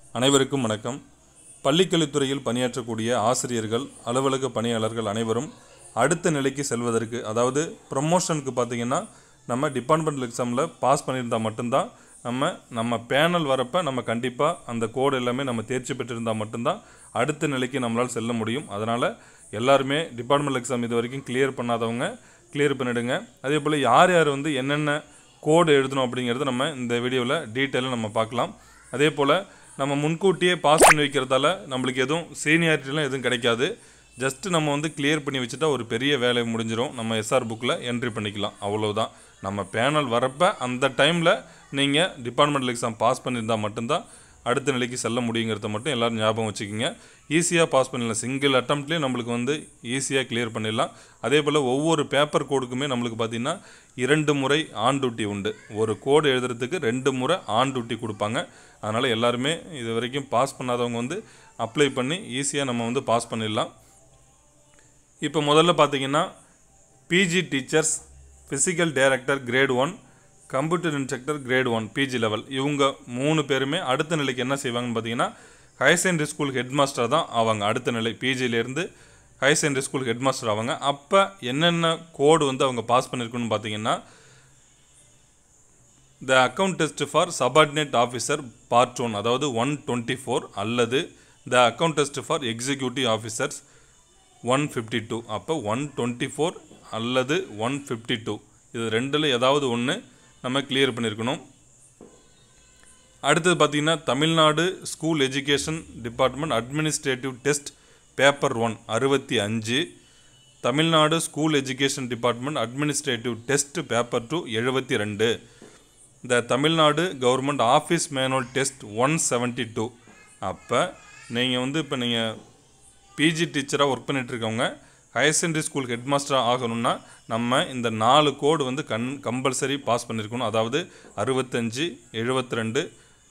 அனைவருக்கும் வணக்கம் பள்ளிக்கல்வித்துறையில் பணியாற்றக்கூடிய ஆசிரியர்கள் அலுவலக பணியாளர்கள் அனைவரும் அடுத்த நிலைக்கு செல்வதற்கு அதாவது ப்ரமோஷனுக்கு பார்த்தீங்கன்னா நம்ம டிபார்ட்மெண்டல் எக்ஸாமில் பாஸ் பண்ணியிருந்தால் மட்டும்தான் நம்ம நம்ம பேனல் வரப்போ நம்ம கண்டிப்பாக அந்த கோடு எல்லாமே நம்ம தேர்ச்சி பெற்றிருந்தால் மட்டும்தான் அடுத்த நிலைக்கு நம்மளால் செல்ல முடியும் அதனால் எல்லாருமே டிபார்ட்மெண்டல் எக்ஸாம் இது வரைக்கும் கிளியர் பண்ணாதவங்க கிளியர் பண்ணிடுங்க அதே போல் யார் யார் வந்து என்னென்ன கோடு எழுதணும் அப்படிங்கிறத நம்ம இந்த வீடியோவில் டீட்டெயிலாக நம்ம பார்க்கலாம் அதே போல் நம்ம முன்கூட்டியே பாஸ் பண்ணி வைக்கிறதால நம்மளுக்கு எதுவும் சீனியாரிட்டிலாம் எதுவும் கிடைக்காது ஜஸ்ட்டு நம்ம வந்து கிளியர் பண்ணி வச்சுட்டா ஒரு பெரிய வேலை முடிஞ்சிடும் நம்ம எஸ்ஆர் புக்கில் என்ட்ரி பண்ணிக்கலாம் அவ்வளவுதான் நம்ம பேனல் வரப்போ அந்த டைமில் நீங்கள் டிபார்ட்மெண்டல் எக்ஸாம் பாஸ் பண்ணியிருந்தால் மட்டும்தான் அடுத்த நிலைக்கு செல்ல முடியுங்கிறத மட்டும் எல்லோரும் ஞாபகம் வச்சுக்கோங்க ஈஸியாக பாஸ் பண்ணிடலாம் சிங்கிள் அட்டம்ப்ட்லேயே நம்மளுக்கு வந்து ஈஸியாக கிளியர் பண்ணிடலாம் அதே போல் ஒவ்வொரு பேப்பர் கோடுக்குமே நம்மளுக்கு பார்த்திங்கன்னா இரண்டு முறை ஆன் டியூட்டி உண்டு ஒரு கோடு எழுதுறதுக்கு ரெண்டு முறை ஆன் டியூட்டி கொடுப்பாங்க அதனால் எல்லாருமே இது வரைக்கும் பாஸ் பண்ணாதவங்க வந்து அப்ளை பண்ணி ஈஸியாக நம்ம வந்து பாஸ் பண்ணிடலாம் இப்போ முதல்ல பார்த்தீங்கன்னா PG teachers physical director grade one computer instructor grade one PG level இவங்க மூணு பேருமே அடுத்த நிலைக்கு என்ன செய்வாங்கன்னு பார்த்தீங்கன்னா higher secondary school head master தான் ஆவாங்க அடுத்த நிலை பிஜிலேருந்து higher secondary school head master ஆவாங்க அப்போ என்னென்ன கோடு வந்து அவங்க பாஸ் பண்ணியிருக்குன்னு பார்த்தீங்கன்னா the account test for subordinate officer part one அதாவது ஒன் டுவெண்ட்டி ஃபோர் அல்லது the account test for executive officers one fifty two அப்போ ஒன் டுவெண்ட்டி ஃபோர் அல்லது ஒன் ஃபிஃப்டி டூ இது ரெண்டில் ஏதாவது ஒன்று நம்ம கிளியர் பண்ணியிருக்கணும் அடுத்தது பார்த்திங்கன்னா Tamil Nadu school education department administrative test paper one அறுபத்தி அஞ்சு Tamil Nadu school education department administrative test paper two எழுபத்தி ரெண்டு the Tamil Nadu government office manual test one seventy two அப்போ நீங்கள் வந்து இப்போ நீங்கள் பிஜி டீச்சராக ஒர்க் பண்ணிகிட்ருக்கவங்க ஹையர் செகண்டரி ஸ்கூல் ஹெட் மாஸ்டராக ஆகணும்னா நம்ம இந்த நாலு கோடு வந்து கண் கம்பல்சரி பாஸ் பண்ணியிருக்கணும் அதாவது அறுபத்தஞ்சு எழுபத்தி ரெண்டு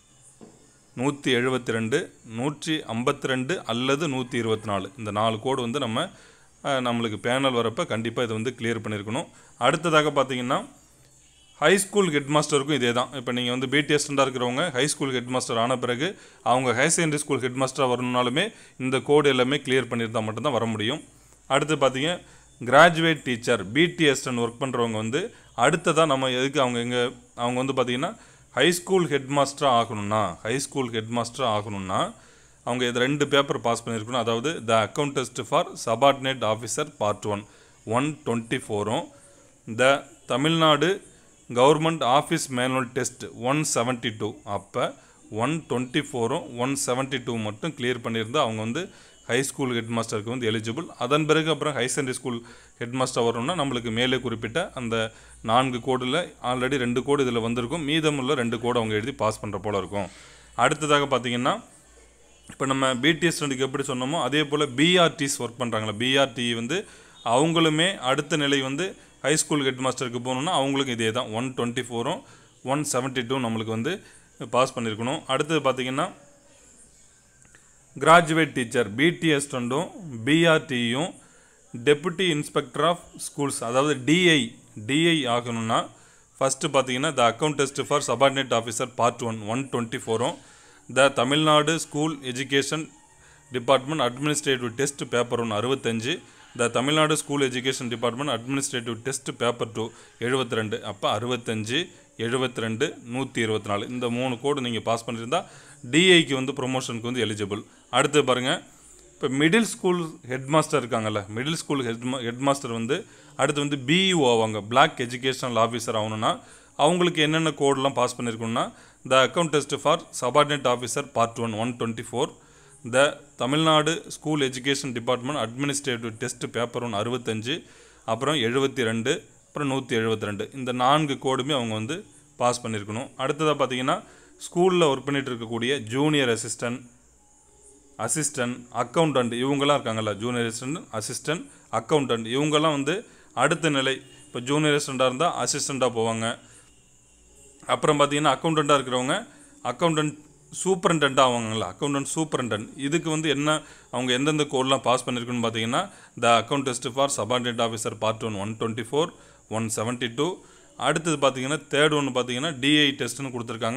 நூற்றி எழுபத்தி ரெண்டு நூற்றி ஐம்பத்தி ரெண்டு அல்லது நூற்றி இருபத்தி நாலு இந்த நாலு கோடு வந்து நம்ம அஹ், நம்மளுக்கு பேனல் வரப்போ கண்டிப்பாக இதை வந்து கிளியர் பண்ணியிருக்கணும் அடுத்ததாக பார்த்தீங்கன்னா ஹை ஸ்கூல் ஹெட் மாஸ்டருக்கும் இதே தான் இப்போ நீங்கள் வந்து பிடி ஸ்டண்டாக இருக்கிறவங்க ஹை ஸ்கூல் ஹெட் மாஸ்டர் ஆன பிறகு அவங்க ஹையர் செகண்டரி ஸ்கூல் ஹெட் மாஸ்டராக வரணுனாலுமே இந்த கோடு எல்லாமே கிளியர் பண்ணியிருந்தால் மட்டும்தான் வர முடியும் அடுத்து பார்த்தீங்க கிராஜுவேட் டீச்சர் பிடிஎஸ்டன் ஒர்க் பண்ணுறவங்க வந்து அடுத்ததாக நம்ம எதுக்கு அவங்க எங்கே அவங்க வந்து பார்த்தீங்கன்னா ஹை ஸ்கூல் ஹெட் மாஸ்டராக ஆகணும்னா ஹை ஸ்கூல் ஹெட் மாஸ்டராக ஆகணும்னா அவங்க இது ரெண்டு பேப்பர் பாஸ் பண்ணியிருக்கணும் அதாவது the account test for subordinate officer part one one twenty ஃபோரும் the Tamil Nadu government office manual test one seventy two அப்போ ஒன் டுவெண்ட்டி ஃபோரும் ஒன் செவன்ட்டி டூ மட்டும் கிளியர் பண்ணியிருந்தா அவங்க வந்து ஹை ஸ்கூல் ஹெட் மாஸ்டருக்கு வந்து எலிஜிபிள் அதன் பிறகு அப்புறம் high secondary school head master வரணும்னா நம்மளுக்கு மேலே குறிப்பிட்ட அந்த நான்கு கோடில் ஆல்ரெடி ரெண்டு கோடு இதில் வந்திருக்கும் மீதமுள்ள ரெண்டு கோடு அவங்க எழுதி பாஸ் பண்ணுற போல இருக்கும் அடுத்ததாக பார்த்தீங்கன்னா இப்போ நம்ம பிடிஎஸ் ஸ்டூடெண்ட்டுக்கு எப்படி சொன்னோமோ அதே போல் பிஆர்டிஸ் ஒர்க் பண்ணுறாங்களா பிஆர்டி வந்து அவங்களுமே அடுத்த நிலை வந்து ஹை ஸ்கூல் ஹெட் மாஸ்டருக்கு போகணுன்னா அவங்களுக்கும் இதே தான் ஒன் டுவெண்ட்டி ஃபோரும் ஒன் செவன்ட்டி டூ நம்மளுக்கு வந்து பாஸ் பண்ணியிருக்கணும் அடுத்தது பார்த்தீங்கன்னா கிராஜுவேட் டீச்சர் பிடிஎஸ் ஸ்டூடெண்ட்டும் பிஆர்டியும் டெபுட்டி இன்ஸ்பெக்டர் ஆஃப் ஸ்கூல்ஸ் அதாவது டிஐ டிஐ ஆகணும்னா ஃபஸ்ட்டு பார்த்தீங்கன்னா the account test for subordinate officer part one one twenty ஃபோரும் the Tamil Nadu school education department administrative test paper one அறுபத்தஞ்சு the Tamil Nadu school education department administrative test paper two எழுபத்தி ரெண்டு அப்போ அறுபத்தஞ்சு எழுபத்தி ரெண்டு நூற்றி இருபத்தி நாலு இந்த மூணு கோடு நீங்கள் பாஸ் பண்ணியிருந்தா டிஐக்கு வந்து ப்ரொமோஷனுக்கு வந்து எலிஜிபிள் அடுத்து பாருங்கள் இப்போ மிடில் ஸ்கூல் ஹெட் மாஸ்டர் இருக்காங்கல்ல middle school head head master வந்து அடுத்து வந்து பிஇஓ ஆவாங்க பிளாக் எஜுகேஷனல் ஆஃபீஸர் ஆகணும்னா அவங்களுக்கு என்னென்ன கோடெலாம் பாஸ் பண்ணியிருக்கணும்னா the account test for subordinate officer part one one twenty four the Tamil Nadu school education department administrative test paper one அறுபத்தஞ்சு அப்புறம் எழுபத்தி ரெண்டு அப்புறம் நூற்றி எழுபத்தி ரெண்டு இந்த நான்கு கோடுமே அவங்க வந்து பாஸ் பண்ணியிருக்கணும் அடுத்ததாக பார்த்தீங்கன்னா ஸ்கூலில் ஒர்க் பண்ணிட்டு இருக்கக்கூடிய ஜூனியர் அசிஸ்டன்ட் அசிஸ்டன்ட் அக்கௌண்டன்ட் இவங்கெல்லாம் இருக்காங்கல்ல ஜூனியர் அசிஸ்டன்ட் அசிஸ்டன்ட் அக்கௌண்டன்ட் இவங்கெல்லாம் வந்து அடுத்த நிலை இப்போ ஜூனியர் அசிஸ்டண்ட்டாக இருந்தால் அசிஸ்டண்ட்டாக போவாங்க அப்புறம் பார்த்தீங்கன்னா அக்கௌண்டண்ட்டாக இருக்கிறவங்க அக்கௌண்டன்ட் சூப்பரண்டென்ட் ஆவாங்கல்ல அக்கௌண்டன்ட் சூப்பரண்டென்ட் இதுக்கு வந்து என்ன அவங்க எந்தெந்த கோட்லாம் பாஸ் பண்ணியிருக்குன்னு பார்த்தீங்கன்னா the account test for subordinate officer part one one twenty four one seventy two அடுத்தது பார்த்தீங்கன்னா தேர்ட் ஒன்று பார்த்தீங்கன்னா டிஐ டெஸ்ட்னு கொடுத்துருக்காங்க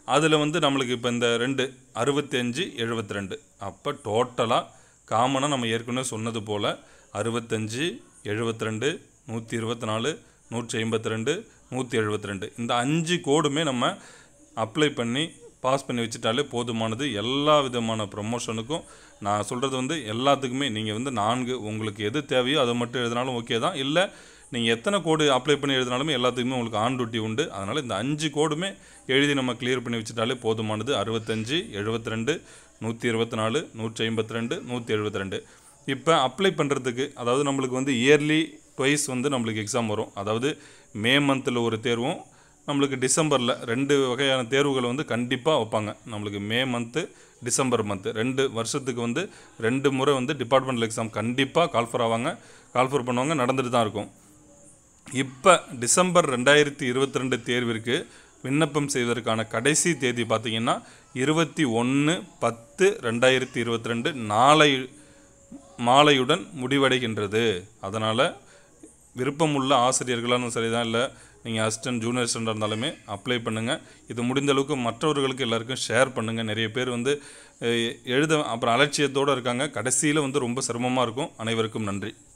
அதில் வந்து நம்மளுக்கு இப்போ இந்த ரெண்டு அறுபத்தஞ்சு எழுபத்தி ரெண்டு அப்போ டோட்டலாக காமனாக நம்ம ஏற்கனவே சொன்னது போல் அறுபத்தஞ்சு எழுபத்தி ரெண்டு நூற்றி இருபத்தி நாலு நூற்றி ஐம்பத்தி ரெண்டு நூற்றி எழுபத்தி ரெண்டு இந்த அஞ்சு கோடுமே நம்ம அப்ளை பண்ணி பாஸ் பண்ணி வச்சுட்டாலே போதுமானது எல்லா விதமான ப்ரமோஷனுக்கும் நான் சொல்கிறது வந்து எல்லாத்துக்குமே நீங்கள் வந்து நான்கு உங்களுக்கு எது தேவையோ அதை மட்டும் எழுதினாலும் ஓகே தான் இல்லை நீங்கள் எத்தனை கோடு அப்ளை பண்ணி எழுதினாலுமே எல்லாத்துக்குமே உங்களுக்கு ஆன் டியூட்டி உண்டு அதனால் இந்த அஞ்சு கோடுமே எழுதி நம்ம கிளியர் பண்ணி வச்சுட்டாலே போதுமானது அறுபத்தஞ்சு எழுபத்தி ரெண்டு நூற்றி இருபத்தி நாலு நூற்றி ஐம்பத்தி ரெண்டு நூற்றி எழுபத்தி ரெண்டு இப்போ அப்ளை பண்ணுறதுக்கு அதாவது நம்மளுக்கு வந்து இயர்லி ட்வைஸ் வந்து நம்மளுக்கு எக்ஸாம் வரும் அதாவது மே மந்தில் ஒரு தேர்வும் நம்மளுக்கு டிசம்பரில் ரெண்டு வகையான தேர்வுகளை வந்து கண்டிப்பாக வைப்பாங்க நம்மளுக்கு மே மந்த்து டிசம்பர் மந்த்து ரெண்டு வருஷத்துக்கு வந்து ரெண்டு முறை வந்து டிபார்ட்மெண்டல் எக்ஸாம் கண்டிப்பாக கால்ஃபர் ஆவாங்க கால்ஃபர் பண்ணுவாங்க நடந்துட்டு தான் இருக்கும் இப்போ டிசம்பர் ரெண்டாயிரத்தி இருபத்தி ரெண்டு தேர்விற்கு விண்ணப்பம் செய்வதற்கான கடைசி தேதி பார்த்தீங்கன்னா இருபத்தி ஒன்று பத்து ரெண்டாயிரத்தி இருபத்தி ரெண்டு நாளை மாலையுடன் முடிவடைகின்றது அதனால் விருப்பமுள்ள ஆசிரியர்களாலும் சரிதான் இல்லை நீங்கள் அசிஸ்டன்ட் ஜூனியர் அசிஸ்டண்டாக இருந்தாலுமே அப்ளை பண்ணுங்கள் இது முடிந்த அளவுக்கு மற்றவர்களுக்கு எல்லாருக்கும் ஷேர் பண்ணுங்கள் நிறைய பேர் வந்து அஹ், எழுத அப்புறம் அலட்சியத்தோடு இருக்காங்க கடைசியில் வந்து ரொம்ப சிரமமாக இருக்கும் அனைவருக்கும் நன்றி